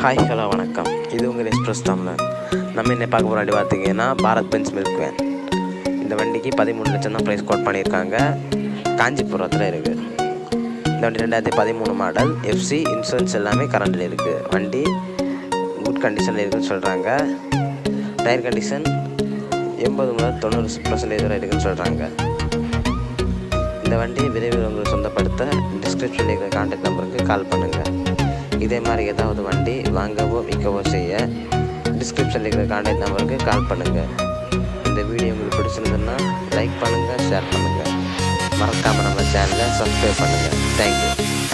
hi hello வணக்கம் இது உங்கள் எக்ஸ்பிரஸ் தமிழன் நம்ம என்ன பார்க்க போகிற வண்டி பார்த்தீங்கன்னா பாரத் பென்ஸ் மில்க் வேன் இந்த வண்டிக்கு பதிமூணு லட்சம் தான் ப்ரைஸ் கோட் பண்ணியிருக்காங்க காஞ்சிபுரத்தில் இருக்குது இந்த வண்டி ரெண்டாயிரத்தி பதிமூணு மாடல் எஃப்சி இன்சூரன்ஸ் எல்லாமே கரண்டில் இருக்குது வண்டி குட் கண்டிஷனில் இருக்குன்னு சொல்கிறாங்க டயர் கண்டிஷன் எண்பது முதல் தொண்ணூறு பர்சன்டேஜ் வரை இருக்குன்னு சொல்கிறாங்க இந்த வண்டி விரைவில் உங்களுக்கு சொந்தப்படுத்த டிஸ்கிரிப்ஷனில் இருக்கிற கான்டாக்ட் நம்பருக்கு கால் பண்ணுங்கள் இதே மாதிரி ஏதாவது வண்டி வாங்கவோ விற்கவோ செய்ய டிஸ்கிரிப்ஷனில் இருக்கிற கான்டாக்ட் நம்பருக்கு கால் பண்ணுங்கள் இந்த வீடியோ உங்களுக்கு பிடிச்சிருந்ததுன்னா லைக் பண்ணுங்கள் ஷேர் பண்ணுங்கள் மறக்காமல் நம்ம சேனலை சப்ஸ்கிரைப் பண்ணுங்கள் தேங்க்யூ